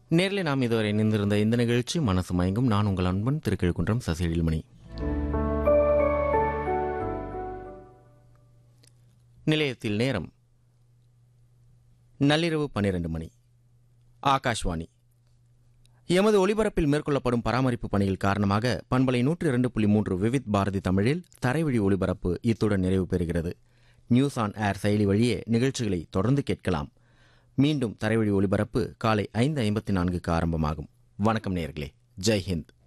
நேரில் நாம் இதுவரை இணைந்திருந்த இந்த நிகழ்ச்சி மனசு மயங்கும் நான் உங்கள் அன்பன் திருக்கிழக்குன்றம் சசிஎழில்மணி நிலையத்தில் நேரம் நள்ளிரவு பன்னிரண்டு மணி ஆகாஷ்வாணி எமது ஒலிபரப்பில் மேற்கொள்ளப்படும் பராமரிப்பு பணிகள் காரணமாக பண்பலை நூற்று இரண்டு புள்ளி மூன்று விவித் பாரதி தமிழில் தரைவழி ஒலிபரப்பு இத்துடன் நிறைவு பெறுகிறது நியூஸ் ஆன் ஏர் செயலி வழியே நிகழ்ச்சிகளை தொடர்ந்து கேட்கலாம் மீண்டும் தரைவழி ஒலிபரப்பு காலை ஐந்து ஐம்பத்தி நான்குக்கு ஆரம்பமாகும் வணக்கம் நேர்களே ஜெய் ஹிந்த்